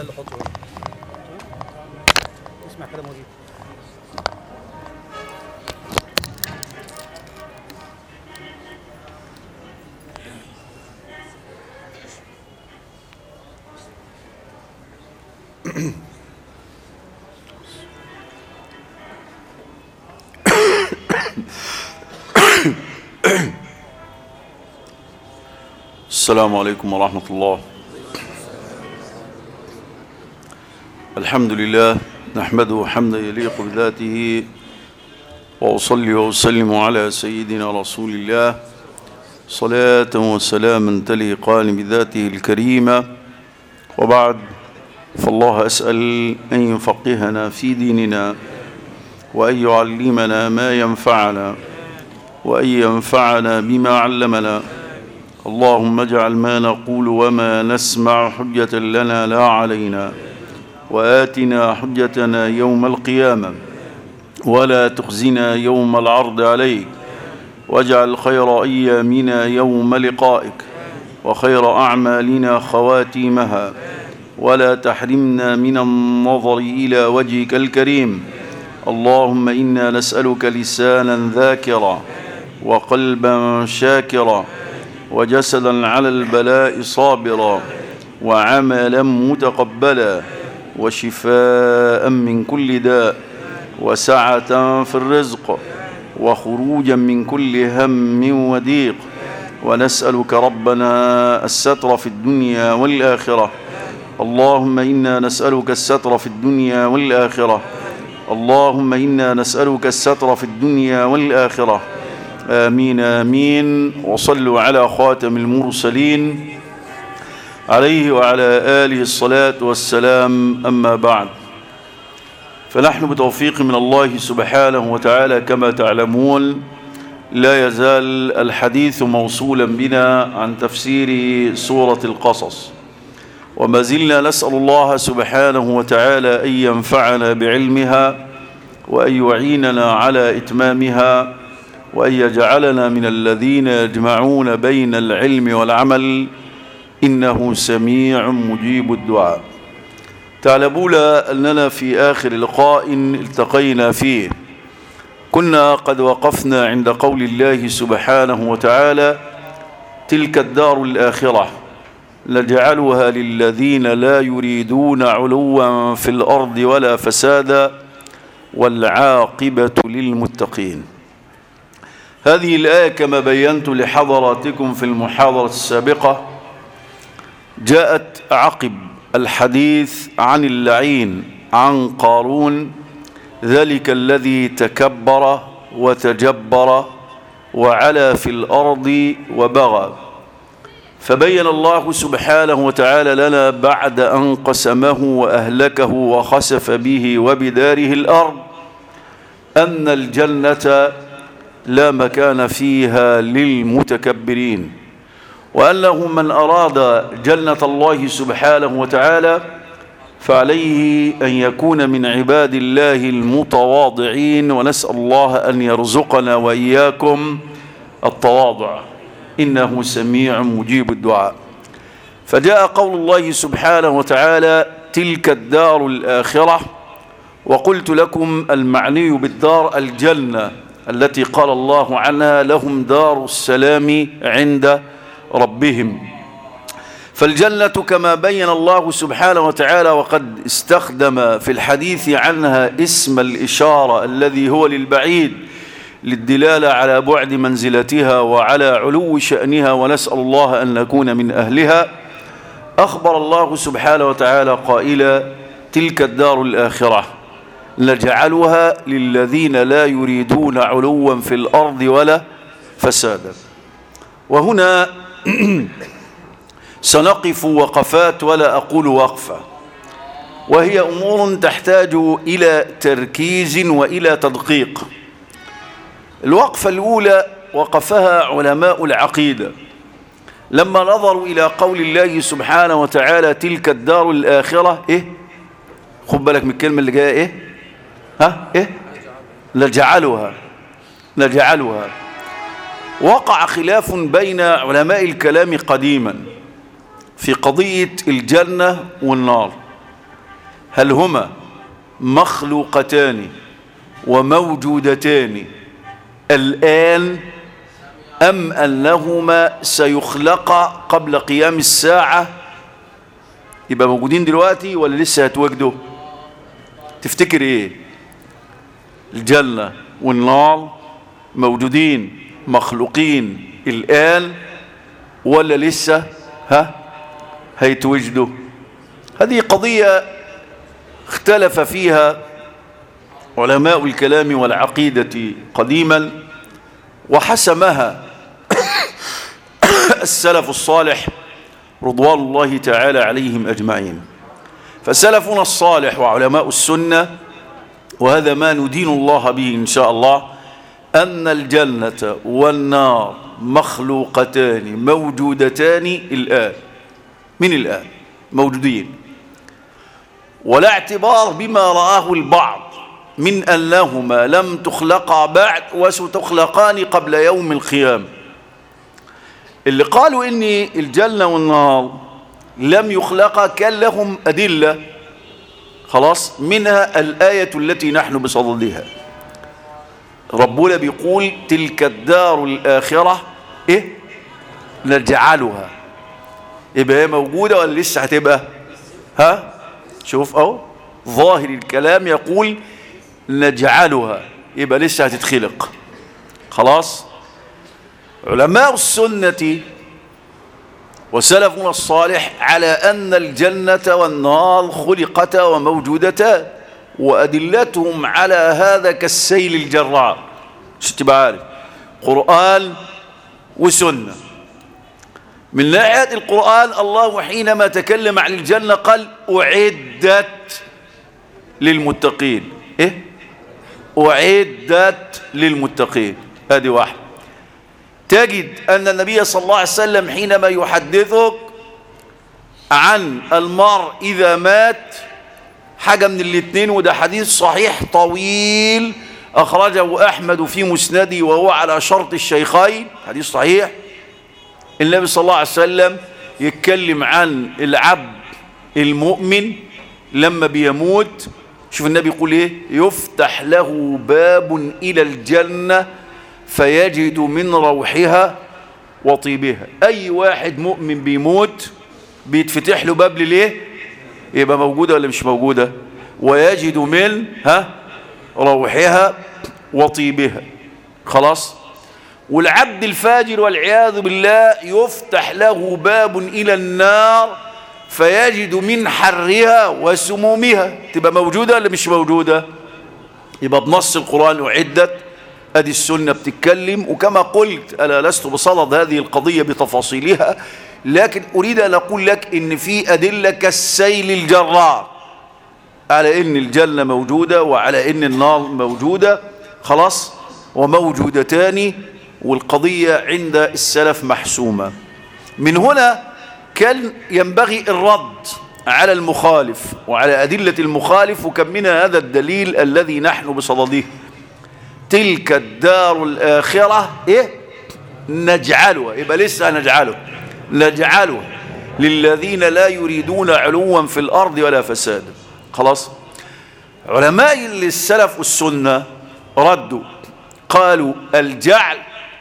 ده اللي حطه اسمع كده موجود السلام عليكم ورحمة الله الحمد لله نحمده حمدا يليق بذاته وأصلي وأسلم على سيدنا رسول الله صلاة وسلاما تليقان بذاته الكريمة وبعد فالله أسأل أن يفقهنا في ديننا وأن يعلمنا ما ينفعنا وأن ينفعنا بما علمنا اللهم اجعل ما نقول وما نسمع حجة لنا لا علينا وآتنا حجتنا يوم القيامة ولا تخزنا يوم العرض عليك واجعل خير أيامنا يوم لقائك وخير أعمالنا خواتيمها ولا تحرمنا من النظر إلى وجهك الكريم اللهم إنا نسألك لسانا ذاكرا وقلبا شاكرا وجسدا على البلاء صابرا وعملا متقبلا وشفاء من كل داء وسعة في الرزق وخروجا من كل هم وضيق ونسألك ربنا الستر في الدنيا والآخرة اللهم إنا نسألك الستر في الدنيا والآخرة اللهم إنا نسألك الستر في الدنيا والآخرة آمين آمين وصلوا على خاتم المرسلين عليه وعلى آله الصلاة والسلام أما بعد فنحن بتوفيق من الله سبحانه وتعالى كما تعلمون لا يزال الحديث موصولا بنا عن تفسير سورة القصص وما زلنا نسأل الله سبحانه وتعالى أن ينفعنا بعلمها وأن يعيننا على إتمامها وأن يجعلنا من الذين يجمعون بين العلم والعمل إنه سميع مجيب الدعاء تعلمون أننا في آخر لقاء التقينا فيه كنا قد وقفنا عند قول الله سبحانه وتعالى تلك الدار الآخرة لجعلها للذين لا يريدون علوا في الأرض ولا فسادا والعاقبة للمتقين هذه الآية كما بينت لحضراتكم في المحاضرة السابقة جاءت عقب الحديث عن اللعين عن قارون ذلك الذي تكبر وتجبر وعلى في الأرض وبغى فبين الله سبحانه وتعالى لنا بعد أن قسمه وأهلكه وخسف به وبداره الأرض أن الجنة لا مكان فيها للمتكبرين وأنه من أراد جنة الله سبحانه وتعالى فعليه أن يكون من عباد الله المتواضعين ونسأل الله أن يرزقنا وإياكم التواضع إنه سميع مجيب الدعاء فجاء قول الله سبحانه وتعالى تلك الدار الآخرة وقلت لكم المعني بالدار الجنة التي قال الله عنها لهم دار السلام عند ربهم فالجنة كما بين الله سبحانه وتعالى وقد استخدم في الحديث عنها اسم الإشارة الذي هو للبعيد للدلالة على بعد منزلتها وعلى علو شأنها ونسأل الله أن نكون من أهلها أخبر الله سبحانه وتعالى قائلا تلك الدار الآخرة نجعلها للذين لا يريدون علوا في الأرض ولا فسادا وهنا سنقف وقفات ولا أقول وقفة وهي أمور تحتاج إلى تركيز وإلى تدقيق الوقفة الأولى وقفها علماء العقيدة لما نظروا إلى قول الله سبحانه وتعالى تلك الدار الآخرة إيه خد بالك من الكلمة اللي جاية إيه ها إيه نجعلها نجعلها وقع خلاف بين علماء الكلام قديما في قضية الجنة والنار هل هما مخلوقتان وموجودتان الآن أم أنهما سيخلقا قبل قيام الساعة يبقى موجودين دلوقتي ولا لسه هتوجدوا تفتكر ايه الجنة والنار موجودين مخلوقين الآن ولا لسه ها هيتوجدوا هذه قضية اختلف فيها علماء الكلام والعقيدة قديما وحسمها السلف الصالح رضوان الله تعالى عليهم أجمعين فسلفنا الصالح وعلماء السنة وهذا ما ندين الله به إن شاء الله أن الجنة والنار مخلوقتان موجودتان الآن من الآن موجودين ولا اعتبار بما رآه البعض من أنهما لم تخلقا بعد وستخلقان قبل يوم القيامة اللي قالوا إن الجنة والنار لم يخلقا كان لهم أدلة خلاص منها الآية التي نحن بصددها ربنا بيقول تلك الدار الآخرة إيه نجعلها يبقى هي موجودة ولا لسه هتبقى ها شوف أهو ظاهر الكلام يقول نجعلها يبقى لسه هتتخلق خلاص علماء السنة وسلفنا الصالح على أن الجنة والنار خلقتا وموجودتا وأدلتهم على هذا كالسيل الجرار مش تبقى عارف قرآن وسنة من ناحية القرآن الله حينما تكلم عن الجنة قال أعدت للمتقين إيه أعدت للمتقين هذه واحدة تجد أن النبي صلى الله عليه وسلم حينما يحدثك عن المرء إذا مات حاجة من الاثنين وده حديث صحيح طويل أخرجه أحمد في مسنده وهو على شرط الشيخين حديث صحيح النبي صلى الله عليه وسلم يتكلم عن العبد المؤمن لما بيموت شوف النبي يقول ايه يفتح له باب إلى الجنة فيجد من روحها وطيبها أي واحد مؤمن بيموت بيتفتح له باب لليه يبقى موجودة ولا مش موجودة ويجد من ها روحها وطيبها خلاص والعبد الفاجر والعياذ بالله يفتح له باب إلى النار فيجد من حرها وسمومها تبقى موجودة ولا مش موجودة يبقى بنص القرآن أعدت أدي السنة بتتكلم وكما قلت أنا لست بصدد هذه القضية بتفاصيلها لكن أريد أن أقول لك إن في أدلة كالسيل الجرار على إن الجنة موجودة وعلى إن النار موجودة خلاص وموجودتان والقضية عند السلف محسومة من هنا كان ينبغي الرد على المخالف وعلى أدلة المخالف وكم منها هذا الدليل الذي نحن بصدده تلك الدار الآخرة إيه نجعلها يبقى لسه نجعله نجعله للذين لا يريدون علوا في الأرض ولا فسادا خلاص علماء السلف والسنة ردوا قالوا الجعل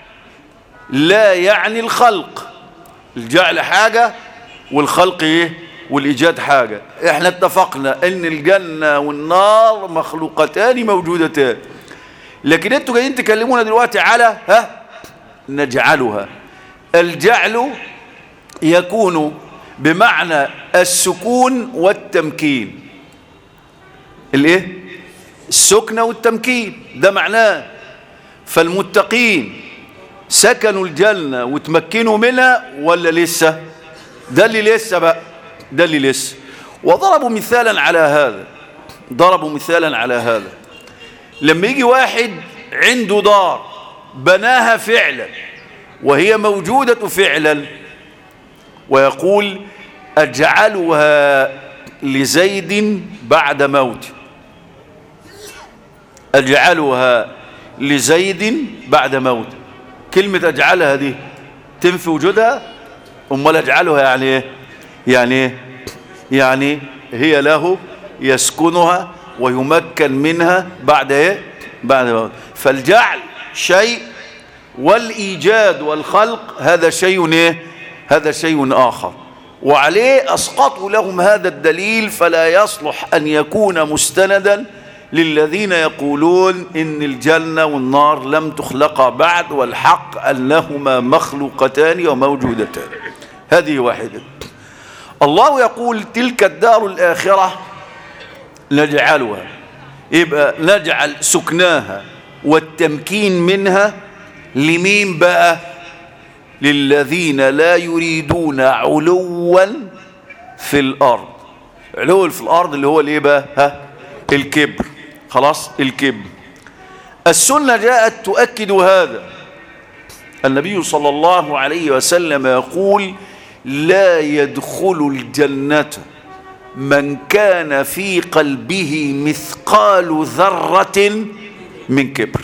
لا يعني الخلق الجعل حاجة والخلق ايه والإيجاد حاجة احنا اتفقنا ان الجنة والنار مخلوقتان موجودتان لكن انتوا جايين تكلمونا دلوقتي على ها نجعلها الجعل يكون بمعنى السكون والتمكين الايه السكنة والتمكين ده معناه فالمتقين سكنوا الجنة وتمكنوا منها ولا لسه ده اللي لسه بقى ده اللي لسه وضربوا مثالا على هذا ضربوا مثالا على هذا لما يجي واحد عنده دار بناها فعلا وهي موجودة فعلا ويقول أجعلها لزيد بعد موته أجعلها لزيد بعد موته كلمة أجعلها دي تنفي وجودها أمال أجعلها يعني إيه يعني إيه يعني هي له يسكنها ويمكن منها بعد ايه بعد موت فالجعل شيء والإيجاد والخلق هذا شيء ايه هذا شيء آخر وعليه أسقطوا لهم هذا الدليل فلا يصلح أن يكون مستندا للذين يقولون إن الجنة والنار لم تخلقا بعد والحق أنهما مخلوقتان وموجودتان هذه واحدة الله يقول تلك الدار الآخرة نجعلها يبقى نجعل سكناها والتمكين منها لمين بقى للذين لا يريدون علوا في الأرض علو في الأرض اللي هو الايه بقى ها الكبر خلاص الكبر السنة جاءت تؤكد هذا النبي صلى الله عليه وسلم يقول لا يدخل الجنة من كان في قلبه مثقال ذرة من كبر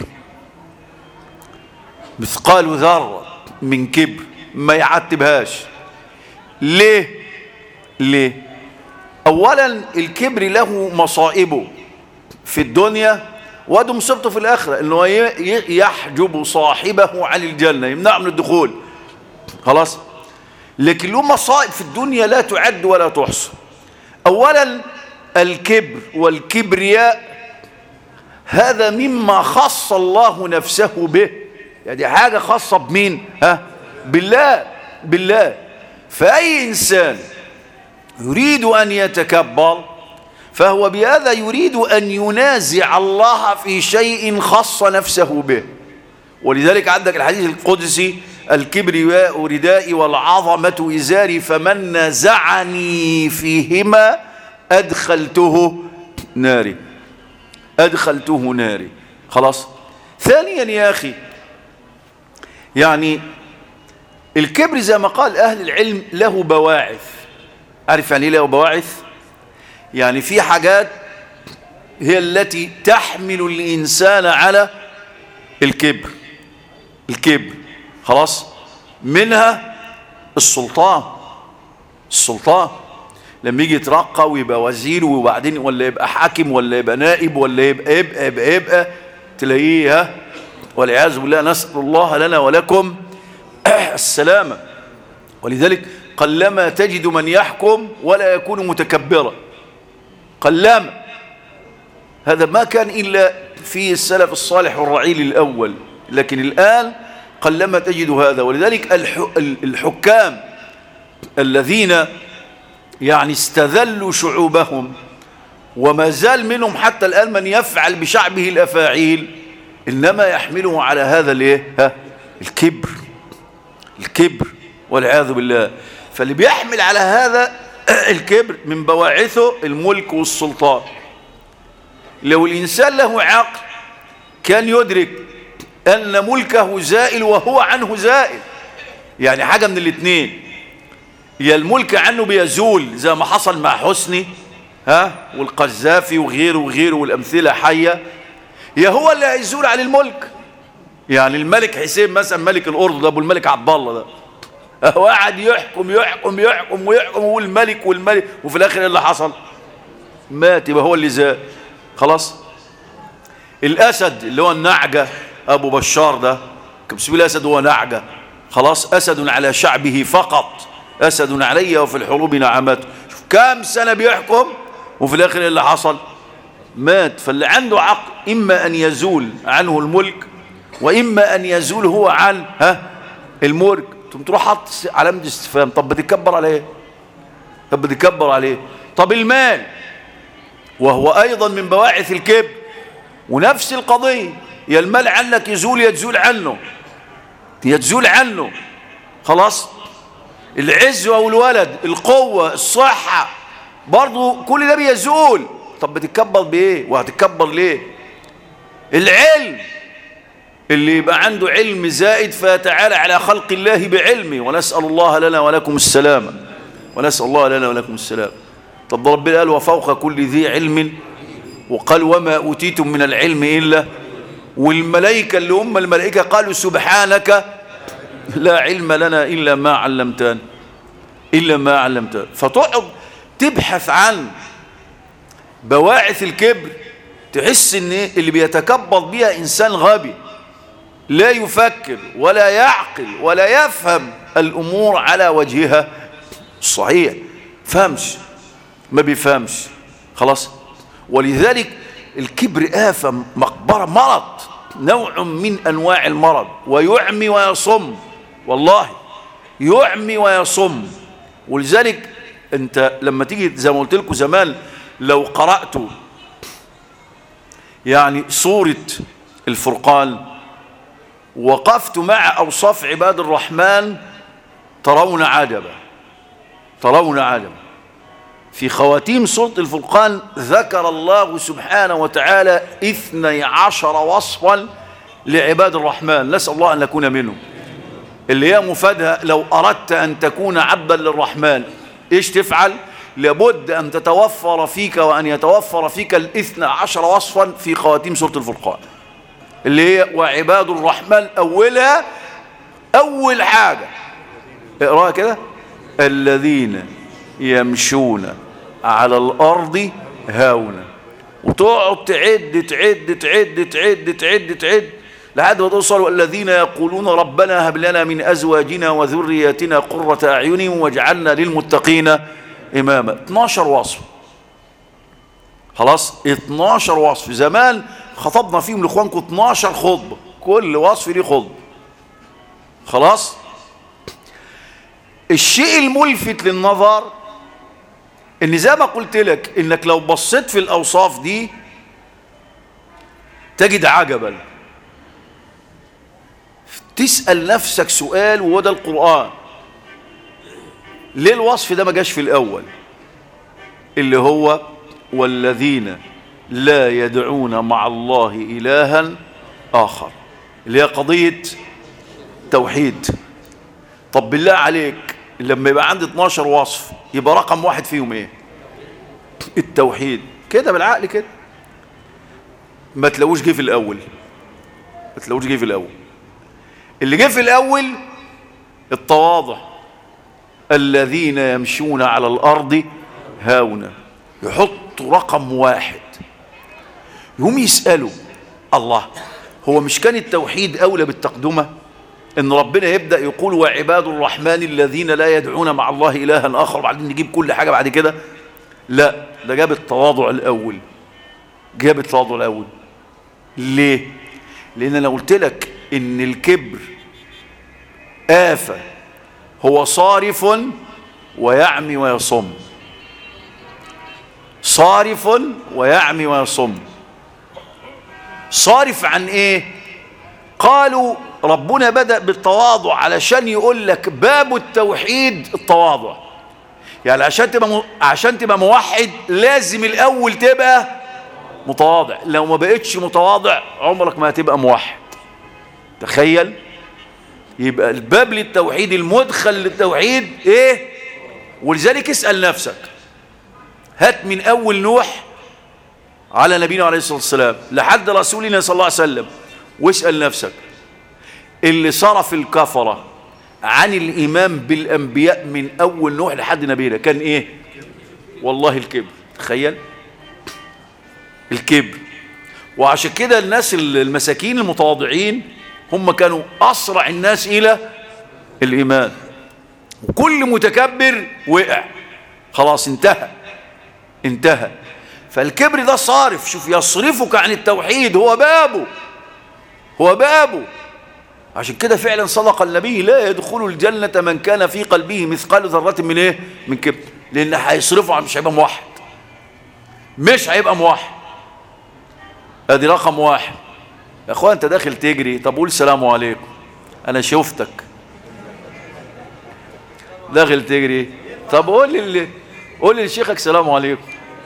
مثقال ذرة من كبر ما يعتبهاش ليه ليه اولا الكبر له مصائبه في الدنيا وده مصيبته في الاخره انه يحجب صاحبه عن الجنه يمنعه من الدخول خلاص لكن له مصائب في الدنيا لا تعد ولا تحصى اولا الكبر والكبرياء هذا مما خص الله نفسه به يعني حاجة خاصة بمين ها بالله بالله فأي إنسان يريد أن يتكبر فهو بهذا يريد أن ينازع الله في شيء خص نفسه به ولذلك عندك الحديث القدسي الكبرياء ردائي والعظمة إزاري فمن نزعني فيهما أدخلته ناري أدخلته ناري خلاص ثانيا يا أخي يعني الكبر زي ما قال أهل العلم له بواعث عارف يعني له بواعث يعني في حاجات هي التي تحمل الإنسان على الكبر الكبر خلاص منها السلطان السلطان لما يجي يترقى ويبقى وزير وبعدين ولا يبقى حاكم ولا يبقى نائب ولا يبقى يبقى يبقى, يبقى تلاقيه والعياذ بالله نسأل الله لنا ولكم السلامة ولذلك قلما تجد من يحكم ولا يكون متكبرا قلما هذا ما كان إلا في السلف الصالح والرعيل الأول لكن الآن قلما تجد هذا ولذلك الحكام الذين يعني استذلوا شعوبهم وما زال منهم حتى الآن من يفعل بشعبه الأفاعيل إنما يحمله على هذا الايه ها الكبر الكبر والعياذ بالله فاللي بيحمل على هذا الكبر من بواعثه الملك والسلطان لو الإنسان له عقل كان يدرك أن ملكه زائل وهو عنه زائل يعني حاجة من الاثنين يا الملك عنه بيزول زي ما حصل مع حسني ها والقذافي وغيره وغيره والأمثلة حية يا هو اللي هيزول عن الملك يعني الملك حسين مثلا ملك الأردن ده أبو الملك عبد الله ده قاعد يحكم يحكم يحكم ويحكم ويقول الملك والملك وفي الآخر ايه اللي حصل مات يبقى هو اللي زاد خلاص الأسد اللي هو النعجة أبو بشار ده كبسبيل الأسد هو نعجة خلاص أسد على شعبه فقط أسد علي وفي الحروب نعمات شوف كام سنة بيحكم وفي الآخر ايه اللي حصل مات فاللي عنده عقل إما أن يزول عنه الملك وإما أن يزول هو عن ها الملك ثم تروح حط علامة استفهام طب بتكبر عليه طب بتكبر عليه طب المال وهو أيضا من بواعث الكبر ونفس القضية يا المال عنك يزول يا تزول عنه يا تزول عنه خلاص العزوة والولد القوة الصحة برضو كل ده بيزول طب بتتكبر بايه وهتتكبر ليه العلم اللي يبقى عنده علم زائد فيتعالى على خلق الله بعلمه ونسأل الله لنا ولكم السلامة ونسأل الله لنا ولكم السلام طب ربنا قال وفوق كل ذي علم وقال وما أوتيتم من العلم إلا والملائكة اللي هم الملائكة قالوا سبحانك لا علم لنا إلا ما علمتان إلا ما علمتان فتقعد تبحث عن بواعث الكبر تحس ان اللي بيتكبر بيها انسان غبي لا يفكر ولا يعقل ولا يفهم الامور على وجهها الصحيح فهمش ما بيفهمش خلاص ولذلك الكبر آفة مقبرة مرض نوع من أنواع المرض ويعمي ويصم والله يعمي ويصم ولذلك انت لما تيجي زي ما قلت لكم زمان لو قرأت يعني سورة الفرقان وقفت مع أوصاف عباد الرحمن ترون عجبا ترون عجبا في خواتيم سورة الفرقان ذكر الله سبحانه وتعالى اثني عشر وصفا لعباد الرحمن نسأل الله أن نكون منهم اللي هي مفادها لو أردت أن تكون عبدا للرحمن إيش تفعل لابد أن تتوفر فيك وأن يتوفر فيك الاثنى عشر وصفا في خواتيم سورة الفرقان اللي هي وعباد الرحمن أولها أول حاجة اقراها كده الذين يمشون على الأرض هاونا وتقعد تعد تعد تعد تعد تعد تعد لحد ما توصل والذين يقولون ربنا هب لنا من أزواجنا وذرياتنا قرة أعين واجعلنا للمتقين إماما 12 وصف خلاص 12 وصف زمان خطبنا فيهم لإخوانكم 12 خطبة كل وصف ليه خطبة خلاص الشيء الملفت للنظر ان زي ما قلت لك انك لو بصيت في الاوصاف دي تجد عجبا تسأل نفسك سؤال وهو ده القرآن ليه الوصف ده ما جاش في الأول اللي هو والذين لا يدعون مع الله إلها آخر اللي هي قضية توحيد طب بالله عليك لما يبقى عندي 12 وصف يبقى رقم واحد فيهم ايه التوحيد كده بالعقل كده ما تلاقوش جه في الاول ما تلاقوش جه في الاول اللي جه في الاول التواضع الذين يمشون على الارض هاونا يحطوا رقم واحد يقوم يسالوا الله هو مش كان التوحيد اولى بالتقدمه ان ربنا يبدا يقول وعباد الرحمن الذين لا يدعون مع الله الها اخر وبعدين نجيب كل حاجه بعد كده لا ده جاب التواضع الاول جاب التواضع الاول ليه لان انا قلت لك ان الكبر آفة هو صارف ويعمي ويصم صارف ويعمي ويصم صارف عن ايه قالوا ربنا بدأ بالتواضع علشان يقول لك باب التوحيد التواضع يعني عشان تبقى م... عشان تبقى موحد لازم الاول تبقى متواضع لو ما بقتش متواضع عمرك ما هتبقى موحد تخيل يبقى الباب للتوحيد المدخل للتوحيد ايه ولذلك اسأل نفسك هات من اول نوح على نبينا عليه الصلاة والسلام لحد رسولنا صلى الله عليه وسلم واسأل نفسك اللي صرف الكفرة عن الإمام بالأنبياء من أول نوح لحد نبينا كان إيه والله الكبر تخيل الكبر وعشان كده الناس المساكين المتواضعين هم كانوا أسرع الناس إلى الإيمان وكل متكبر وقع خلاص انتهى انتهى فالكبر ده صارف شوف يصرفك عن التوحيد هو بابه هو بابه عشان كده فعلا صدق النبي لا يدخل الجنة من كان في قلبه مثقال ذرة من ايه من كبر لان هيصرفه عن مش هيبقى موحد مش هيبقى موحد ادي رقم واحد يا اخوان انت داخل تجري طب قول السلام عليكم انا شفتك داخل تجري طب قول لي قول لي لشيخك السلام عليكم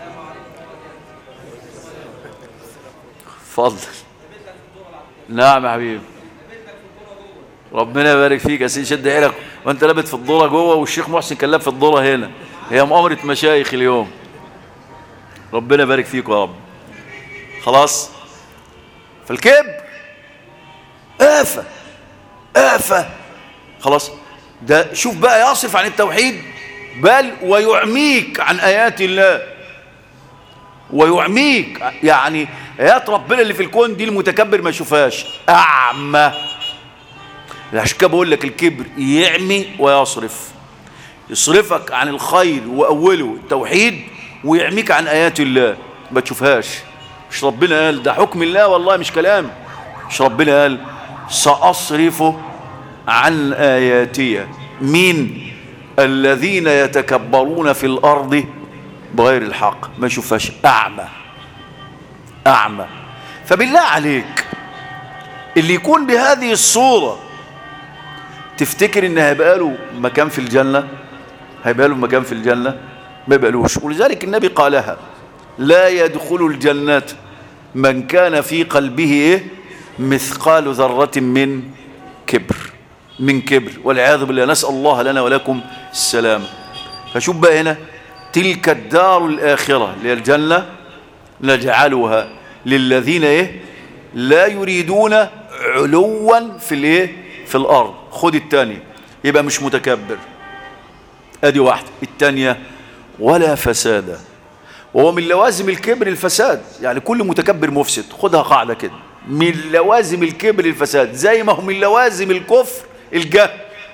اتفضل نعم يا حبيبي ربنا يبارك فيك يا سيدي شد حيلك وانت لابت في الدوره جوه والشيخ محسن كان لاب في الدوره هنا هي مؤامره مشايخ اليوم ربنا يبارك فيك يا رب خلاص فالكبر آفة آفة خلاص ده شوف بقى يصف عن التوحيد بل ويعميك عن آيات الله ويعميك يعني ايات ربنا اللي في الكون دي المتكبر ما يشوفهاش اعمى عشان كده بقول لك الكبر يعمي ويصرف يصرفك عن الخير واوله التوحيد ويعميك عن ايات الله ما تشوفهاش مش ربنا قال ده حكم الله والله مش كلام مش ربنا قال ساصرف عن اياتي مين الذين يتكبرون في الارض بغير الحق ما يشوفهاش اعمى اعمى فبالله عليك اللي يكون بهذه الصوره تفتكر ان هيبقى له مكان في الجنه هيبقى له مكان في الجنه ما يبقالوش ولذلك النبي قالها لا يدخل الجنه من كان في قلبه ايه مثقال ذره من كبر من كبر والعياذ بالله نسال الله لنا ولكم السلامه فشوف بقى هنا تلك الدار الاخره اللي هي الجنه نجعلها للذين ايه لا يريدون علوا في الايه في الارض خد الثانيه يبقى مش متكبر ادي واحده الثانيه ولا فساد وهو من لوازم الكبر الفساد يعني كل متكبر مفسد خدها قاعده كده من لوازم الكبر الفساد زي ما هو من لوازم الكفر الجهل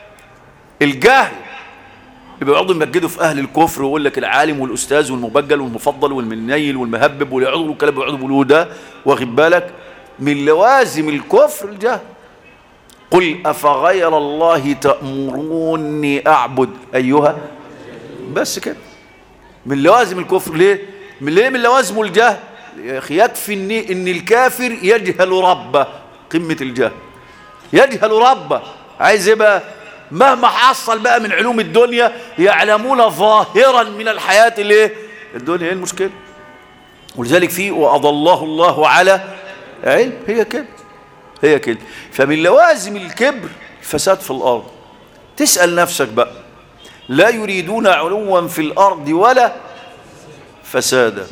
الجهل يبقى يقعدوا يمجدوا في اهل الكفر ويقول لك العالم والاستاذ والمبجل والمفضل والمنيل والمهبب واليقعدوا الكلام اللي بيقعدوا بيقولوه ده واخد بالك من لوازم الكفر الجهل قل افغير الله تامروني اعبد ايها بس كده من لوازم الكفر ليه من ليه من لوازمه الجهل يا اخي يكفي ان ان الكافر يجهل ربه قمه الجهل يجهل ربه عايز يبقى مهما حصل بقى من علوم الدنيا يعلمون ظاهرا من الحياة الايه الدنيا ايه المشكلة ولذلك في وأضله الله على علم هي كده هي كده فمن لوازم الكبر الفساد في الأرض تسأل نفسك بقى لا يريدون علوا في الأرض ولا فسادا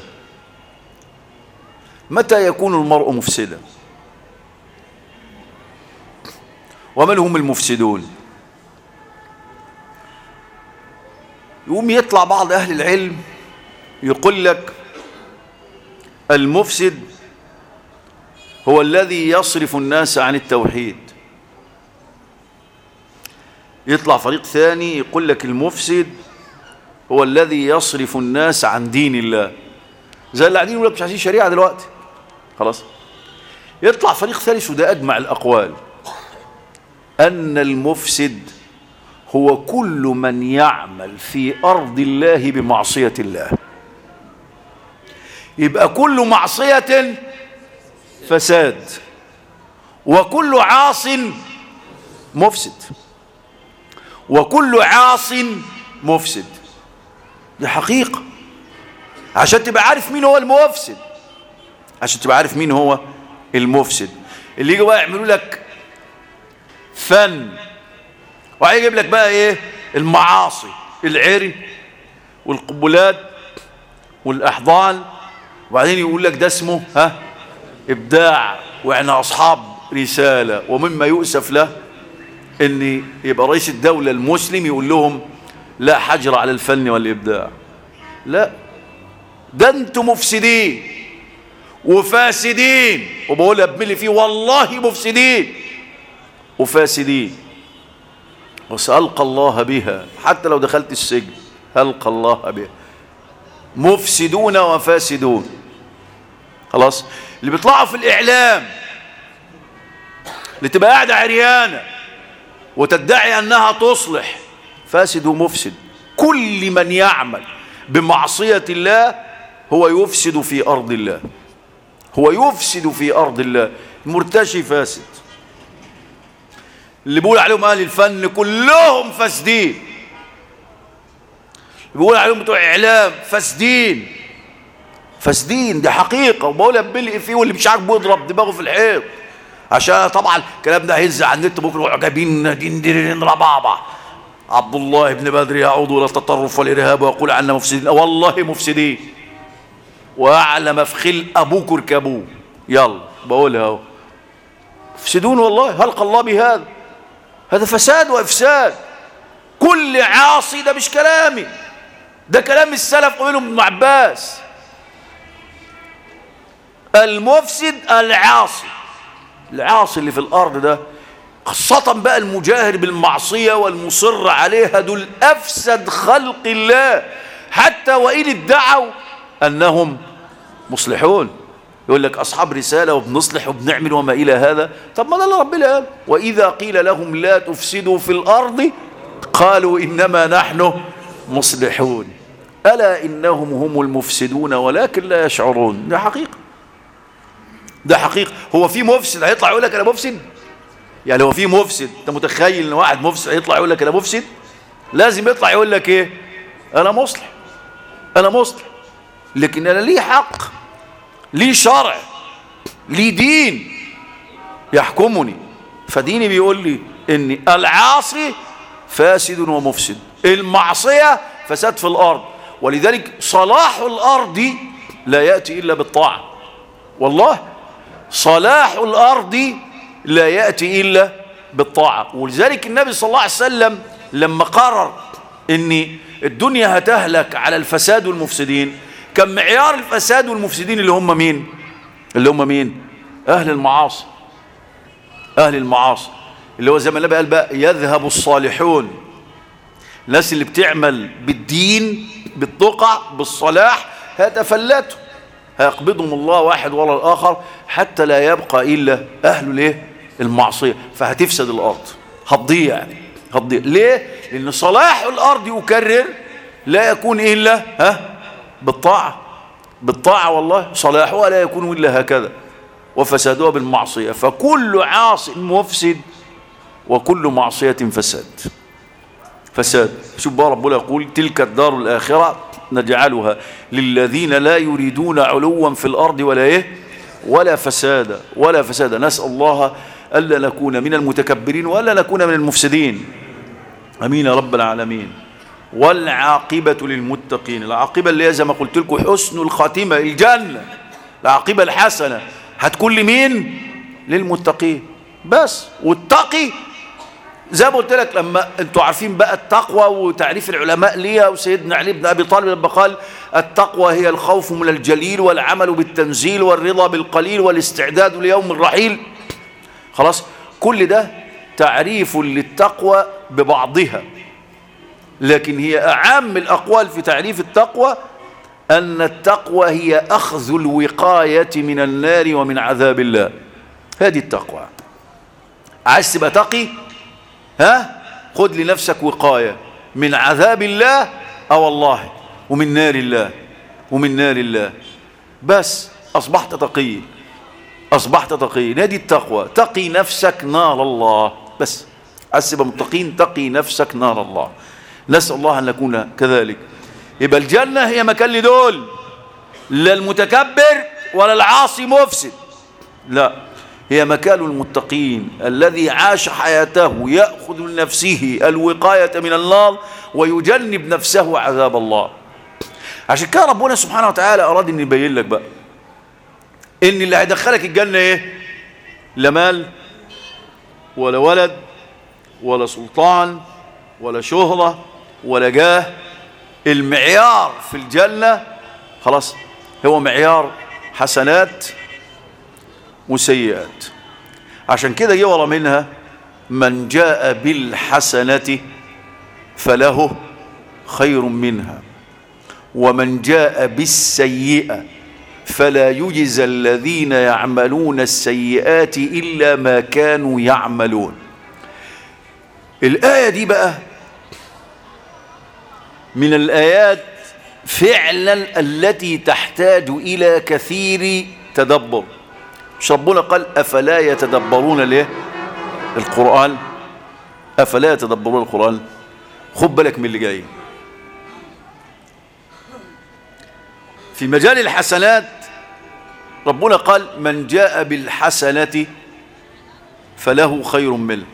متى يكون المرء مفسدا ومن هم المفسدون يقوم يطلع بعض أهل العلم يقول لك المفسد هو الذي يصرف الناس عن التوحيد يطلع فريق ثاني يقول لك المفسد هو الذي يصرف الناس عن دين الله زي اللي قاعدين يقول لك مش عايزين شريعه دلوقتي خلاص يطلع فريق ثالث وده اجمع الاقوال ان المفسد هو كل من يعمل في أرض الله بمعصية الله يبقى كل معصية فساد وكل عاص مفسد وكل عاص مفسد دي حقيقة عشان تبقى عارف مين هو المفسد عشان تبقى عارف مين هو المفسد اللي يجوا بقى يعملوا لك فن وهيجيب لك بقى ايه المعاصي العري والقبلات والاحضان وبعدين يقول لك ده اسمه ها ابداع واحنا اصحاب رساله ومما يؤسف له ان يبقى رئيس الدوله المسلم يقول لهم لا حجر على الفن والابداع لا ده انتم مفسدين وفاسدين وبقول ابملي فيه والله مفسدين وفاسدين وسألقى الله بها حتى لو دخلت السجن ألقى الله بها مفسدون وفاسدون خلاص اللي بيطلعوا في الإعلام اللي تبقى قاعدة عريانة وتدعي أنها تصلح فاسد ومفسد كل من يعمل بمعصية الله هو يفسد في أرض الله هو يفسد في أرض الله مرتشي فاسد اللي بيقول عليهم اهل الفن كلهم فاسدين بيقول عليهم بتوع اعلام فاسدين فاسدين دي حقيقه وبقول بلقي فيه واللي مش عاجبه يضرب دماغه في الحيط عشان طبعا الكلام ده هينزل على النت بكره يروحوا جايبين دين دين ربابه عبد الله بن بدر يعود الى التطرف والارهاب ويقول عنا مفسدين والله مفسدين واعلى مفخل ابوك اركبوه يلا بقولها اهو مفسدون والله هلقى الله بهذا هذا فساد وافساد كل عاصي ده مش كلامي ده كلام السلف قبلهم ابن عباس المفسد العاصي العاصي اللي في الأرض ده خاصة بقى المجاهر بالمعصية والمصر عليها دول أفسد خلق الله حتى وإن ادعوا أنهم مصلحون يقول لك أصحاب رسالة وبنصلح وبنعمل وما إلى هذا طب ما ده اللي ربنا قال وإذا قيل لهم لا تفسدوا في الأرض قالوا إنما نحن مصلحون ألا إنهم هم المفسدون ولكن لا يشعرون ده حقيقة ده حقيقة هو في مفسد هيطلع يقول لك أنا مفسد يعني هو في مفسد انت متخيل ان واحد مفسد هيطلع يقول لك انا مفسد لازم يطلع يقول لك ايه انا مصلح انا مصلح لكن انا ليه حق ليه شرع ليه دين يحكمني فديني بيقول لي ان العاصي فاسد ومفسد المعصية فساد في الارض ولذلك صلاح الارض لا يأتي الا بالطاعة والله صلاح الارض لا يأتي إلا بالطاعة ولذلك النبي صلى الله عليه وسلم لما قرر ان الدنيا هتهلك على الفساد والمفسدين كان معيار الفساد والمفسدين اللي هم مين اللي هم مين اهل المعاصي اهل المعاصي اللي هو زي ما النبي قال بقى يذهب الصالحون الناس اللي بتعمل بالدين بالتقع بالصلاح هيتفلتوا هيقبضهم الله واحد ورا الاخر حتى لا يبقى الا اهل الايه المعصيه فهتفسد الارض هتضيع هتضيع ليه لان صلاح الارض يكرر لا يكون الا ها بالطاعه بالطاعه والله صلاحها لا يكون الا هكذا وفسادها بالمعصيه فكل عاص مفسد وكل معصيه فساد فساد شوف بقى ربنا يقول تلك الدار الاخره نجعلها للذين لا يريدون علوا في الارض ولا ايه ولا فسادا ولا فسادا نسال الله الا نكون من المتكبرين ولا نكون من المفسدين امين يا رب العالمين والعاقبه للمتقين العاقبه اللي هي زي ما قلت لكم حسن الخاتمه الجنه العاقبه الحسنه هتكون لمين للمتقين بس والتقي زي ما قلت لك لما انتوا عارفين بقى التقوى وتعريف العلماء ليها وسيدنا علي بن ابي طالب لما قال التقوى هي الخوف من الجليل والعمل بالتنزيل والرضا بالقليل والاستعداد ليوم الرحيل خلاص كل ده تعريف للتقوى ببعضها لكن هي اعم الاقوال في تعريف التقوى ان التقوى هي اخذ الوقايه من النار ومن عذاب الله هذه التقوى عايز تبقى تقي ها خد لنفسك وقاية من عذاب الله اه والله ومن نار الله ومن نار الله بس أصبحت تقي أصبحت تقي نادي التقوى تقي نفسك نار الله بس عسب متقين تقي نفسك نار الله نسأل الله أن نكون كذلك يبقى الجنة هي مكان لدول لا المتكبر ولا العاصي مفسد لا هي مكان المتقين الذي عاش حياته يأخذ لنفسه الوقاية من النار ويجنب نفسه عذاب الله عشان كده ربنا سبحانه وتعالى أراد أن يبين لك بقى إن اللي هيدخلك الجنة إيه لا مال ولا ولد ولا سلطان ولا شهرة ولا جاه المعيار في الجنة خلاص هو معيار حسنات وسيئات عشان كده جه ورا منها من جاء بالحسنة فله خير منها ومن جاء بالسيئة فلا يجزى الذين يعملون السيئات إلا ما كانوا يعملون الآية دي بقى من الآيات فعلا التي تحتاج إلى كثير تدبر مش ربنا قال أفلا يتدبرون ليه القرآن أفلا يتدبرون القرآن خد بالك من اللي جاي في مجال الحسنات ربنا قال من جاء بالحسنة فله خير منه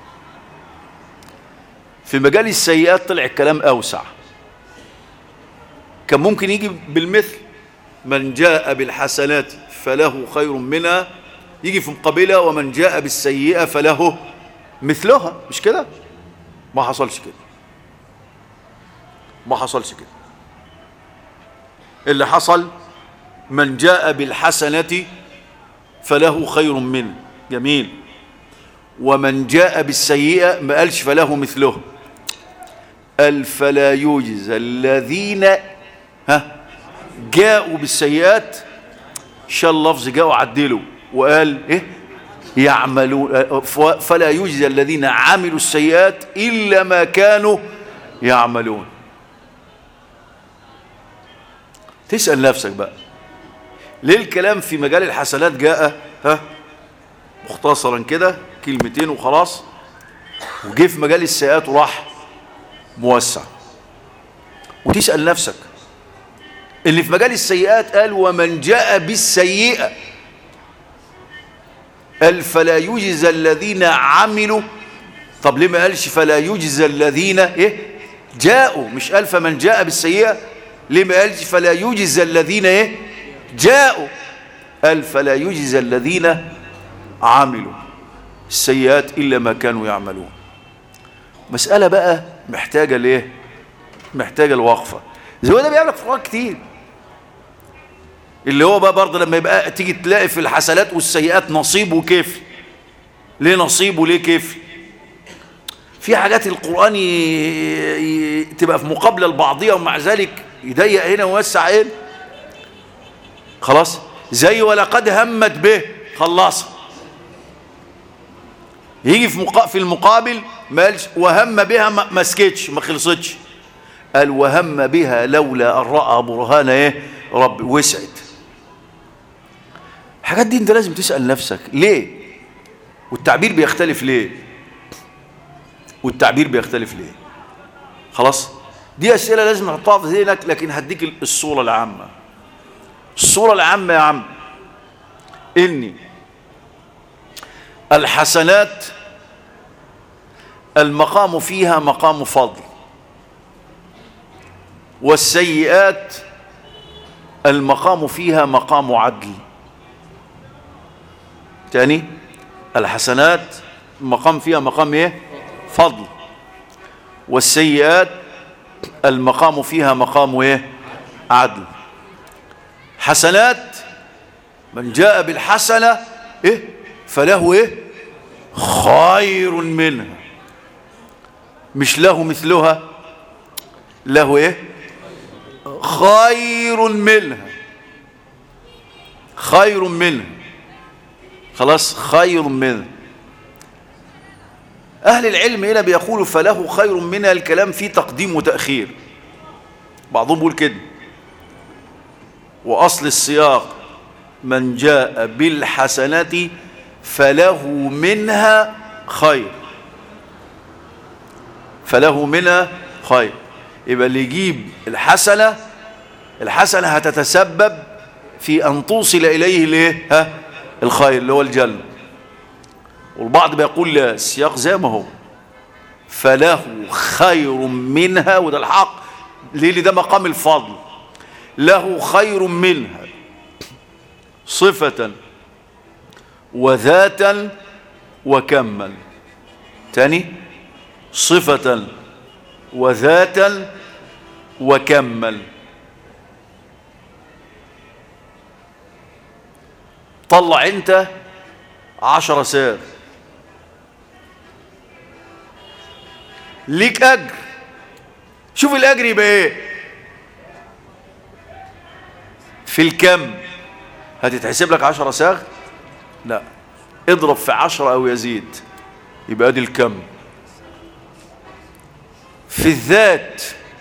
في مجال السيئات طلع الكلام أوسع كان ممكن يجي بالمثل من جاء بالحسنات فله خير منها يجي في مقابلها ومن جاء بالسيئة فله مثلها مش كده ما حصلش كده ما حصلش كده اللي حصل من جاء بالحسنة فله خير منه جميل ومن جاء بالسيئة ما قالش فله مثله قال فلا يجزى الذين ها جاءوا بالسيئات شال اللفظ جاءوا عدلوا وقال ايه يعملون فلا يجزى الذين عملوا السيئات إلا ما كانوا يعملون تسأل نفسك بقى ليه الكلام في مجال الحسنات جاء ها مختصرا كده كلمتين وخلاص وجه في مجال السيئات وراح موسع وتسأل نفسك اللي في مجال السيئات قال ومن جاء بالسيئة قال فلا يجزى الذين عملوا طب ليه ما قالش فلا يجزى الذين ايه جاءوا مش قال فمن جاء بالسيئة ليه ما قالش فلا يجزى الذين ايه جاءوا قال فلا يجزى الذين عملوا السيئات إلا ما كانوا يعملون مسألة بقى محتاجة ليه محتاجة الوقفة زي ما ده بيعملك في كتير اللي هو بقى برضه لما يبقى تيجي تلاقي في الحسنات والسيئات نصيب وكيف ليه نصيب وليه كيف في حاجات القرآن ي... ي... تبقى في مقابلة البعضية ومع ذلك يضيق هنا ويوسع هنا خلاص زي ولقد همت به خلصها يجي في مقا... في المقابل ما قالش وهم بها ما, ما سكتش ما خلصتش قال وهم بها لولا ان راى برهان ايه رب وسعت الحاجات دي انت لازم تسال نفسك ليه والتعبير بيختلف ليه والتعبير بيختلف ليه خلاص دي اسئله لازم نحطها في ذهنك لكن هديك الصوره العامه الصوره العامه يا عم اني الحسنات المقام فيها مقام فضل والسيئات المقام فيها مقام عدل تاني الحسنات المقام فيها مقام ايه فضل والسيئات المقام فيها مقام ايه عدل حسنات من جاء بالحسنة ايه فله ايه خير منها مش له مثلها له ايه خير منها خير منها خلاص خير منها أهل العلم هنا بيقولوا فله خير منها الكلام فيه تقديم وتأخير بعضهم بيقول كده وأصل السياق من جاء بالحسنة فله منها خير فله منها خير يبقى اللي يجيب الحسنة الحسنة هتتسبب في أن توصل إليه الايه ها الخير اللي هو الجنة والبعض بيقول لا السياق زي ما هو فله خير منها وده الحق ليه ده مقام الفضل له خير منها صفة وذاتا وكما تاني صفة وذاتا وكمل طلع انت عشر ساغ ليك اجر شوف الاجر يبقى ايه في الكم هتتحسب لك عشر ساغ لا اضرب في عشرة او يزيد يبقى ادي الكم في الذات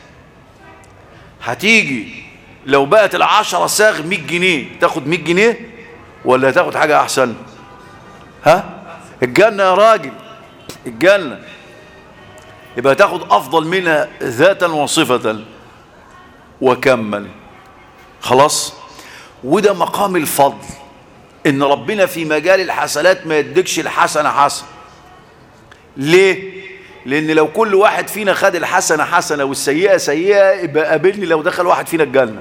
هتيجي لو بقت العشرة ساغ 100 جنيه تاخد 100 جنيه ولا تاخد حاجة احسن ها الجنة يا راجل الجنة يبقى تاخد افضل منها ذاتا وصفة وكمل خلاص وده مقام الفضل ان ربنا في مجال الحسنات ما يدكش الحسنة حسن ليه لان لو كل واحد فينا خد الحسنة حسنة والسيئة سيئة يبقى قابلني لو دخل واحد فينا الجنة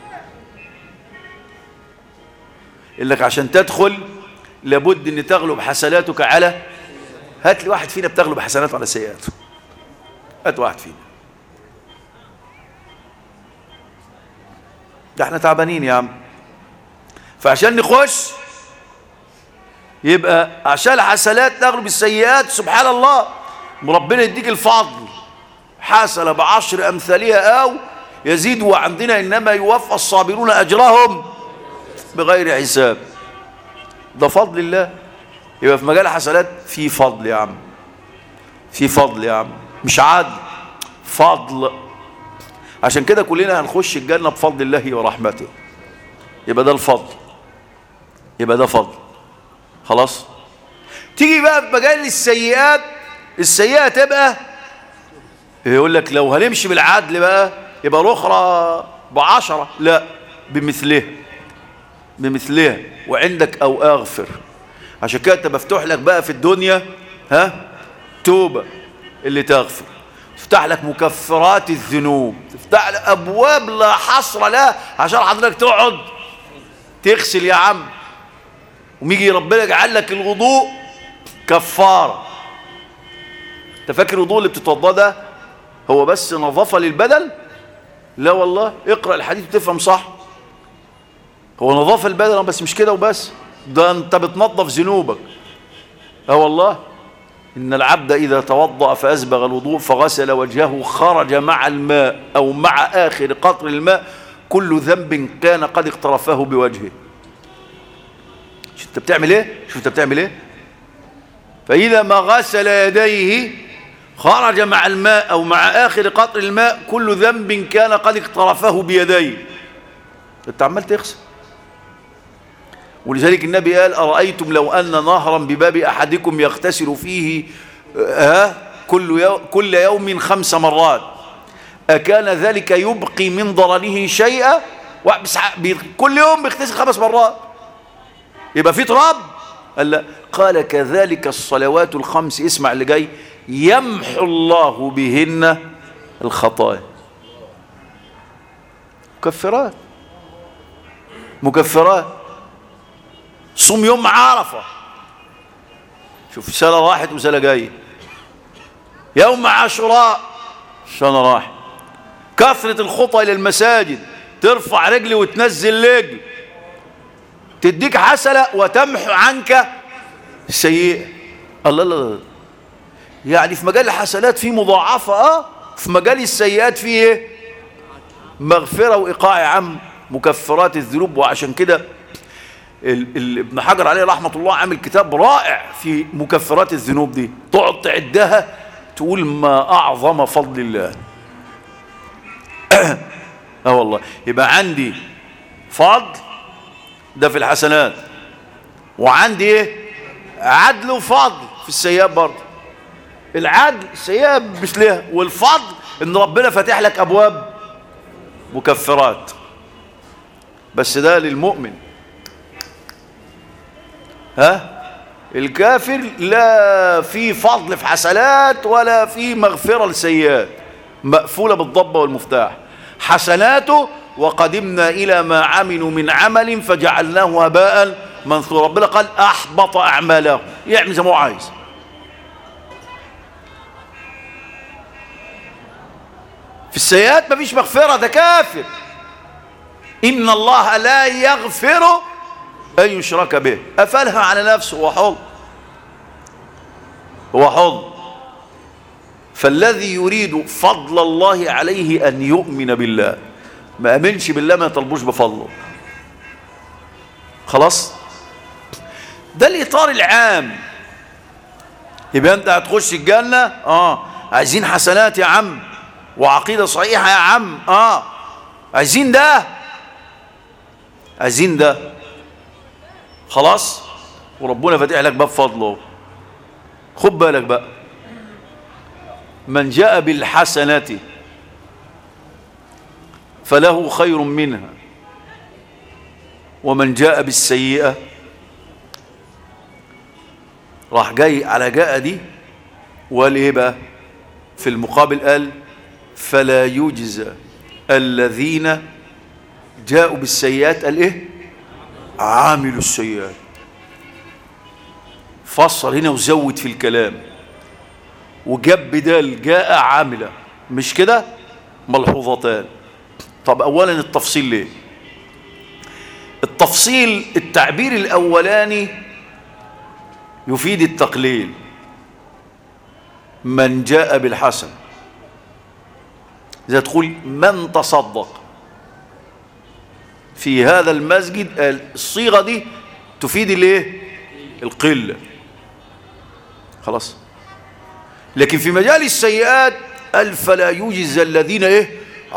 لك عشان تدخل لابد ان تغلب حسناتك على هات لي واحد فينا بتغلب حسناته على سيئاته هات واحد فينا ده احنا تعبانين يا عم فعشان نخش يبقى عشان الحسنات تغلب السيئات سبحان الله وربنا يديك الفضل حسنة بعشر أمثالها أو يزيد وعندنا إنما يوفى الصابرون أجرهم بغير حساب ده فضل الله يبقى في مجال الحسنات في فضل يا عم في فضل يا عم مش عدل فضل عشان كده كلنا هنخش الجنة بفضل الله ورحمته يبقى ده الفضل يبقى ده فضل خلاص تيجي بقى في مجال السيئات السيئة تبقى يقول لك لو هنمشي بالعدل بقى يبقى الأخرى بعشرة لا بمثلها بمثلها وعندك أو أغفر عشان كده انت مفتوح لك بقى في الدنيا ها توبة اللي تغفر تفتح لك مكفرات الذنوب تفتح لك أبواب لا حصر لها عشان حضرتك تقعد تغسل يا عم وميجي ربنا يجعل لك الوضوء كفارة انت فاكر الوضوء اللي بتتوضاه ده هو بس نظافة للبدن لا والله اقرأ الحديث وتفهم صح هو نظافة البدن بس مش كده وبس ده انت بتنظف ذنوبك اه والله إن العبد إذا توضأ فأسبغ الوضوء فغسل وجهه خرج مع الماء أو مع آخر قطر الماء كل ذنب كان قد اقترفه بوجهه شوف انت بتعمل ايه شوف انت بتعمل ايه فإذا ما غسل يديه خرج مع الماء أو مع آخر قطر الماء كل ذنب كان قد اقترفه بيديه انت عمال تغسل ولذلك النبي قال أرأيتم لو أن نهرا بباب أحدكم يغتسل فيه ها كل, يوم كل يوم خمس مرات أكان ذلك يبقي من ضرره شيئا كل يوم بيغتسل خمس مرات يبقى في تراب قال لا قال كذلك الصلوات الخمس اسمع اللي جاي يمحو الله بهن الخطايا مكفرات مكفرات صوم يوم عرفة شوف سنة راحت وسنة جاية يوم عاشوراء سنة راحت كثرة الخطى إلى المساجد ترفع رجلي وتنزل رجل تديك حسنة وتمحو عنك السيئة الله الله الله يعني في مجال الحسنات في مضاعفة اه في مجال السيئات في ايه مغفرة وإيقاع يا عم مكفرات الذنوب وعشان كده ابن حجر عليه رحمة الله عامل كتاب رائع في مكفرات الذنوب دي تقعد تعدها تقول ما أعظم فضل الله اه والله يبقى عندي فضل ده في الحسنات وعندي ايه عدل وفضل في السيئات برضه العدل السيئة مثلها والفضل ان ربنا فاتح لك ابواب مكفرات بس ده للمؤمن ها الكافر لا في فضل في حسنات ولا في مغفرة لسيئات مقفولة بالضبة والمفتاح حسناته وقدمنا إلى ما عملوا من عمل فجعلناه هباء منثورا ربنا قال أحبط أعمالهم يعمل زي ما هو عايز في السيئات مفيش مغفرة ده كافر إن الله لا يغفر أن يشرك به أفلها على نفسه هو حر هو حر فالذي يريد فضل الله عليه أن يؤمن بالله ما أمنش بالله ما يطلبوش بفضله خلاص ده الإطار العام يبقى أنت هتخش الجنة آه عايزين حسنات يا عم وعقيدة صحيحة يا عم آه عايزين ده عايزين ده خلاص وربنا فاتح لك باب فضله خد بالك بقى من جاء بالحسنة فله خير منها ومن جاء بالسيئة راح جاي على جاء دي وقال ايه بقى في المقابل قال فلا يجزى الذين جاءوا بالسيئات قال ايه عاملوا السيئات فصل هنا وزود في الكلام وجاب بدال جاء عاملة مش كده ملحوظتان طب اولا التفصيل ليه التفصيل التعبير الأولاني يفيد التقليل من جاء بالحسن إذا تقول من تصدق في هذا المسجد الصيغة دي تفيد الايه القلة خلاص لكن في مجال السيئات قال فلا يوجز الذين ايه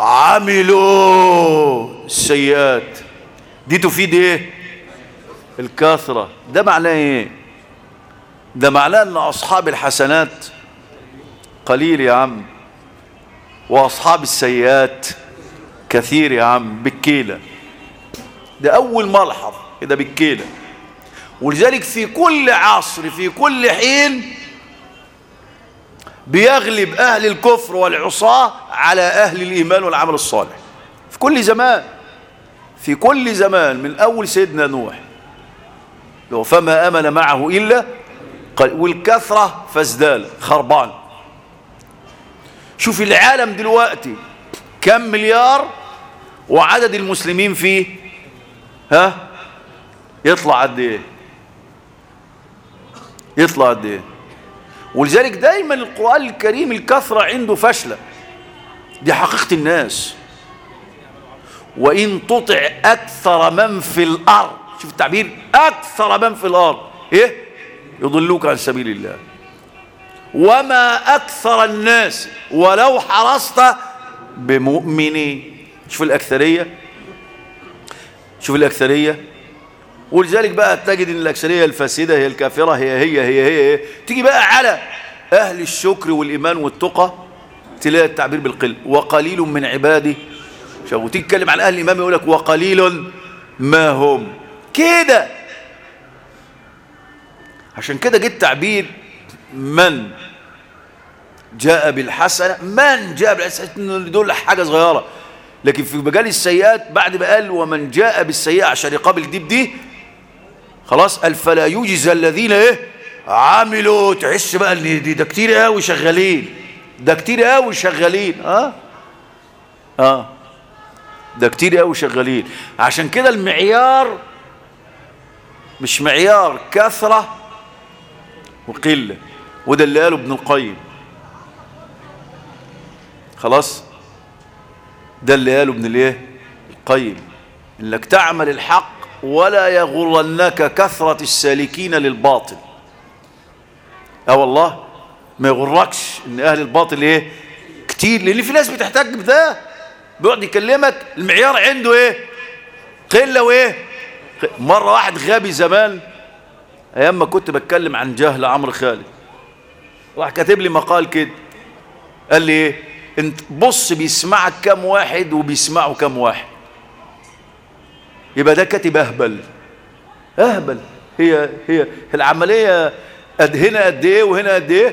عملوا السيئات دي تفيد ايه الكثرة ده معناه ايه ده معناه ان اصحاب الحسنات قليل يا عم واصحاب السيئات كثير يا عم بالكيلة ده اول ملحظ كده بالكيلة ولذلك في كل عصر في كل حين بيغلب أهل الكفر والعصاة على أهل الإيمان والعمل الصالح في كل زمان في كل زمان من أول سيدنا نوح لو فما أمن معه إلا قال والكثرة فازدال خربان شوف العالم دلوقتي كم مليار وعدد المسلمين فيه ها يطلع قد ايه يطلع قد ايه ولذلك دايما القرآن الكريم الكثرة عنده فشلة دي حقيقة الناس وإن تطع أكثر من في الأرض شوف التعبير أكثر من في الأرض إيه يضلوك عن سبيل الله وما أكثر الناس ولو حرصت بمؤمنين شوف الأكثرية شوف الأكثرية ولذلك بقى تجد ان الاكثريه الفاسده هي الكافره هي هي هي هي, هي. تيجي بقى على اهل الشكر والايمان والتقى تلاقي التعبير بالقل وقليل من عبادي شو تيجي تتكلم عن اهل الايمان يقول لك وقليل ما هم كده عشان كده جه التعبير من جاء بالحسنه من جاء بالحسنه دول حاجه صغيره لكن في مجال السيئات بعد ما قال ومن جاء بالسيئه عشان يقابل دي بدي خلاص قال فلا يوجز الذين ايه عملوا تحس بقى ان دي ده كتير قوي شغالين ده كتير قوي شغالين اه اه ده كتير قوي شغالين عشان كده المعيار مش معيار كثرة وقلة وده اللي قاله ابن القيم خلاص ده اللي قاله ابن الايه القيم انك تعمل الحق ولا يغرنك كثرة السالكين للباطل اه والله ما يغركش ان اهل الباطل ايه كتير لان في ناس بتحتاج بده بيقعد يكلمك المعيار عنده ايه قله وايه مره واحد غبي زمان ايام ما كنت بتكلم عن جهل عمرو خالد راح كاتب لي مقال كده قال لي ايه انت بص بيسمعك كام واحد وبيسمعوا كام واحد يبقى ده كاتب اهبل اهبل هي هي العمليه قد هنا قد ايه وهنا قد ايه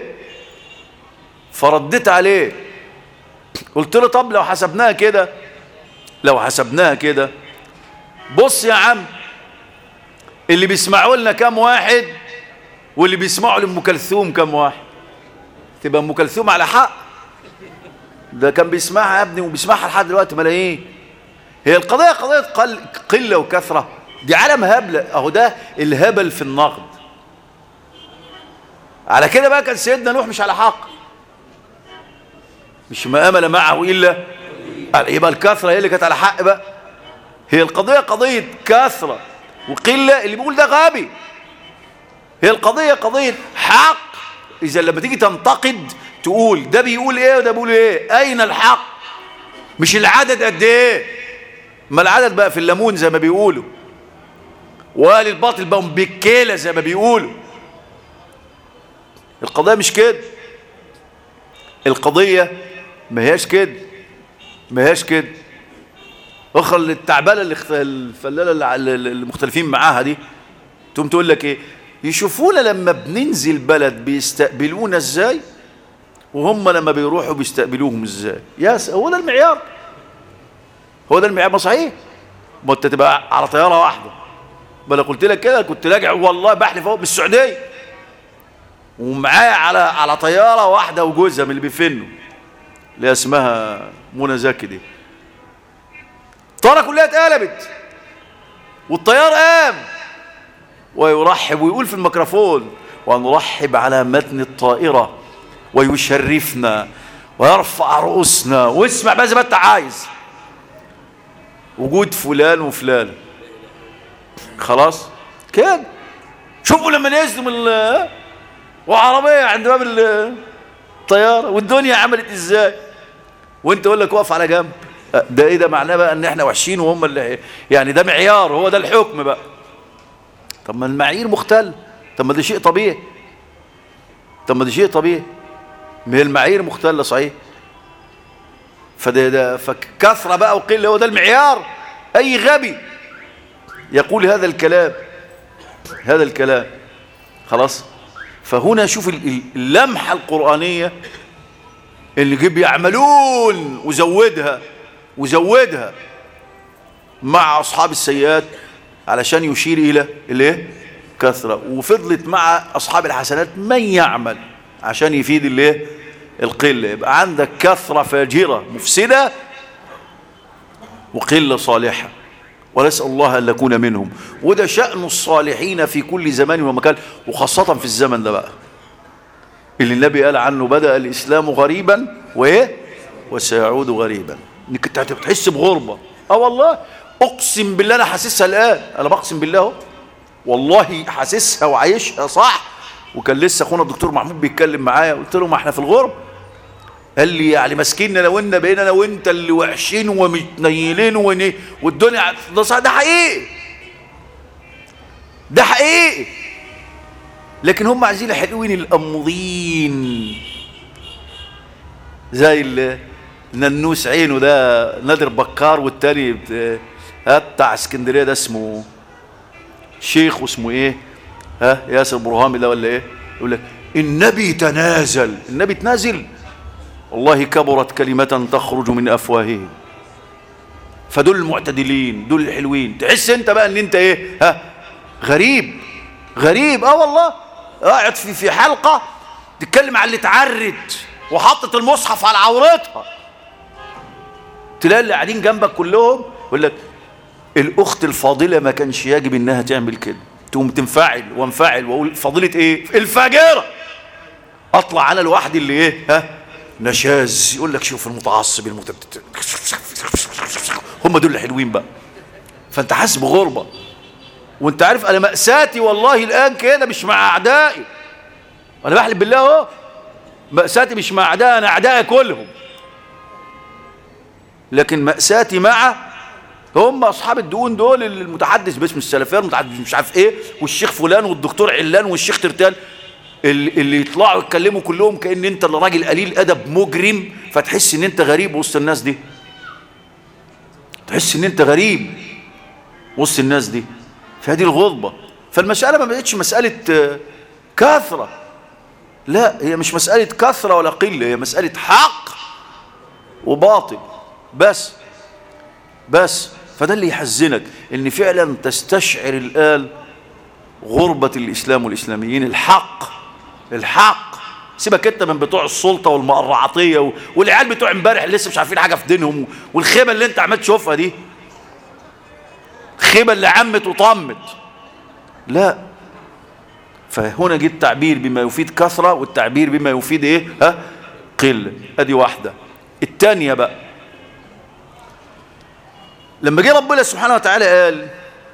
فرديت عليه قلت له طب لو حسبناها كده لو حسبناها كده بص يا عم اللي بيسمعوا لنا كام واحد واللي بيسمعوا لام كلثوم كام واحد تبقى ام كلثوم على حق ده كان بيسمعها يا ابني وبيسمعها لحد دلوقتي ملايين هي القضيه قضيه قل قله وكثره دي عالم هبل اهو ده الهبل في النقد على كده بقى كان سيدنا نوح مش على حق مش ما امل معه الا يبقى الكثره هي اللي كانت على حق بقى هي القضيه قضيه كثره وقله اللي بيقول ده غبي هي القضيه قضيه حق اذا لما تيجي تنتقد تقول ده بيقول ايه وده بيقول ايه اين الحق مش العدد قد ايه ما العدد بقى في الليمون زي ما بيقولوا وقال الباطل بقوا بالكيله زي ما بيقولوا القضيه مش كده القضيه ما هياش كده ما هياش كده اخر التعبانه اللي الفلاله اللي مختلفين معاها دي تقوم تقول لك ايه يشوفونا لما بننزل بلد بيستقبلونا ازاي وهم لما بيروحوا بيستقبلوهم ازاي ياس هو ده المعيار هو ده المعيار ما صحيح ما انت تبقى على طياره واحده ما انا قلت لك كده كنت راجع والله بحلف اهو من السعوديه ومعايا على على طياره واحده وجوزها من اللي بيفنوا اللي اسمها منى زكي دي الطياره كلها اتقلبت والطيار قام ويرحب ويقول في الميكروفون ونرحب على متن الطائرة ويشرفنا ويرفع رؤوسنا واسمع بقى زي ما انت عايز وجود فلان وفلان خلاص كده شوفوا لما نزلوا من وعربية عند باب الطيارة والدنيا عملت ازاي وانت يقول لك واقف على جنب ده ايه ده معناه بقى ان احنا وحشين وهم اللي يعني ده معيار هو ده الحكم بقى طب ما المعايير مختلف طب ما ده شيء طبيعي طب ما ده شيء طبيعي ما هي المعايير مختلة صحيح فده ده فكثرة بقى وقلة هو ده المعيار أي غبي يقول هذا الكلام هذا الكلام خلاص فهنا شوف اللمحة القرآنية اللي جيب يعملون وزودها وزودها مع أصحاب السيئات علشان يشير إلى الايه كثرة وفضلت مع أصحاب الحسنات من يعمل عشان يفيد الايه القلة يبقى عندك كثرة فاجرة مفسدة وقلة صالحة ونسأل الله أن نكون منهم وده شأن الصالحين في كل زمان ومكان وخاصة في الزمن ده بقى اللي النبي قال عنه بدأ الإسلام غريبا وإيه وسيعود غريبا انك انت بتحس بغربة اه والله اقسم بالله انا حاسسها الان انا بقسم بالله والله حاسسها وعايشها صح وكان لسه اخونا الدكتور محمود بيتكلم معايا قلت له ما احنا في الغرب قال لي يعني ماسكيننا لو ان بقينا انا وانت اللي وحشين ومتنيلين والدنيا ده صح ده حقيقي ده حقيقي لكن هم عايزين الحلوين الامضين زي اللي ننوس عينه ده نادر بكار والتاني بتاع اسكندريه ده اسمه شيخ واسمه ايه ها ياسر برهامي ده ولا ايه يقول لك النبي تنازل النبي تنازل والله كبرت كلمة تخرج من أفواههم فدول المعتدلين دول الحلوين تحس انت بقى ان انت ايه ها غريب غريب اه والله قاعد في في حلقة تتكلم عن اللي اتعرت وحطت المصحف على عورتها تلاقي اللي قاعدين جنبك كلهم يقول لك الاخت الفاضلة ما كانش يجب انها تعمل كده تقوم تنفعل وانفعل واقول فضيله ايه الفجيره اطلع انا لوحدي اللي ايه ها نشاز يقول لك شوف المتعصب المتبت هم دول الحلوين بقى فانت حاسس بغربه وانت عارف انا مأساتي والله الان كده مش مع اعدائي انا بحلف بالله اهو مأساتي مش مع اعدائي انا اعدائي كلهم لكن مأساتي مع هم اصحاب الدقون دول المتحدث باسم السلفيه المتحدث مش عارف ايه والشيخ فلان والدكتور علان والشيخ ترتان اللي يطلعوا يتكلموا كلهم كان انت اللي راجل قليل ادب مجرم فتحس ان انت غريب وسط الناس دي تحس ان انت غريب وسط الناس دي فهذه الغضبه فالمساله ما بقتش مساله كثره لا هي مش مساله كثره ولا قله هي مساله حق وباطل بس بس فده اللي يحزنك ان فعلا تستشعر الآن غربة الإسلام والإسلاميين الحق الحق سيبك انت من بتوع السلطة والمقرعطية والعيال بتوع امبارح لسه مش عارفين حاجة في دينهم والخيبة اللي انت عمال تشوفها دي الخيبة اللي عمت وطمت لا فهنا جه التعبير بما يفيد كثرة والتعبير بما يفيد ايه ها قلة ادي واحدة التانية بقى لما جه ربنا سبحانه وتعالى قال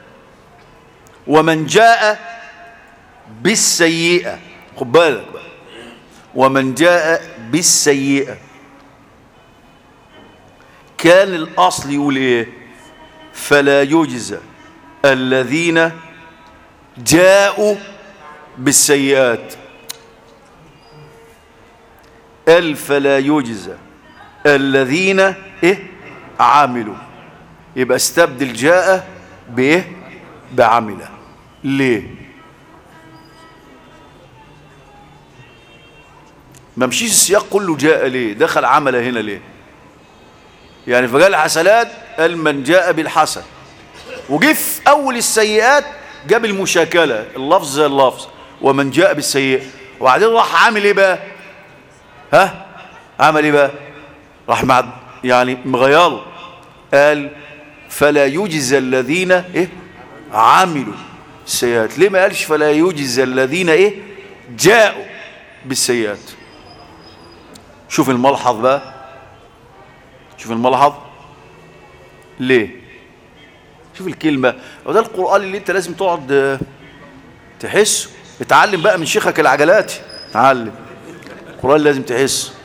ومن جاء بالسيئة خد بالك بقى ومن جاء بالسيئة كان الأصل يقول إيه فلا يجزى الذين جاءوا بالسيئات قال فلا يجزى الذين إيه عملوا يبقى استبدل جاء بايه بعمل ليه ما مشيش السياق كله جاء ليه دخل عمل هنا ليه يعني فقال حسنات قال من جاء بالحسن وجه في اول السيئات جاب المشاكله اللفظ زي اللفظ ومن جاء بالسيئه وبعدين راح عامل ايه بقى ها عمل ايه بقى راح مع يعني مغيره قال فلا يجزى الذين إيه؟ عملوا السيئات ليه ما قالش فلا يجزى الذين ايه جاءوا بالسيئات شوف الملحظ بقى شوف الملحظ ليه شوف الكلمة وده القرآن اللي انت لازم تقعد آه، تحسه اتعلم بقى من شيخك العجلاتي اتعلم القرآن لازم تحسه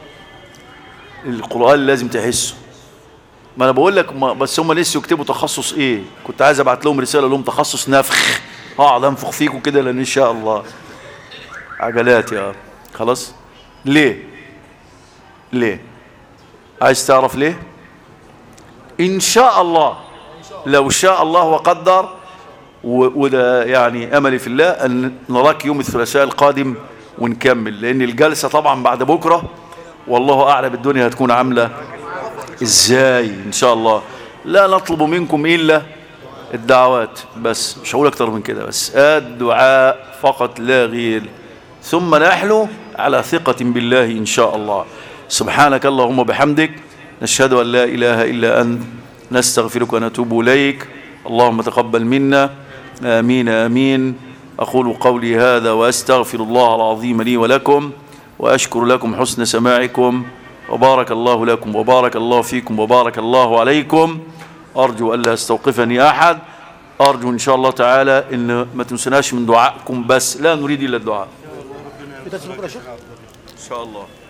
القرآن لازم تحسه ما انا بقول لك ما بس هم لسه يكتبوا تخصص ايه كنت عايز ابعت لهم رساله لهم تخصص نفخ اقعد انفخ فيكم كده لان ان شاء الله عجلات يا خلاص ليه ليه عايز تعرف ليه ان شاء الله لو شاء الله وقدر و- وده يعني املي في الله ان نراك يوم الثلاثاء القادم ونكمل لان الجلسه طبعا بعد بكره والله اعلم الدنيا هتكون عامله ازاي ان شاء الله لا نطلب منكم الا الدعوات بس مش هقول اكتر من كده بس الدعاء فقط لا غير ثم نحن على ثقة بالله ان شاء الله سبحانك اللهم وبحمدك نشهد ان لا اله الا انت نستغفرك ونتوب اليك اللهم تقبل منا امين امين اقول قولي هذا واستغفر الله العظيم لي ولكم واشكر لكم حسن سماعكم وبارك الله لكم وبارك الله فيكم وبارك الله عليكم أرجو ألا استوقفني أحد أرجو إن شاء الله تعالى إن ما تنسناش من دعائكم بس لا نريد إلا الدعاء في درس بكره يا شيخ إن شاء الله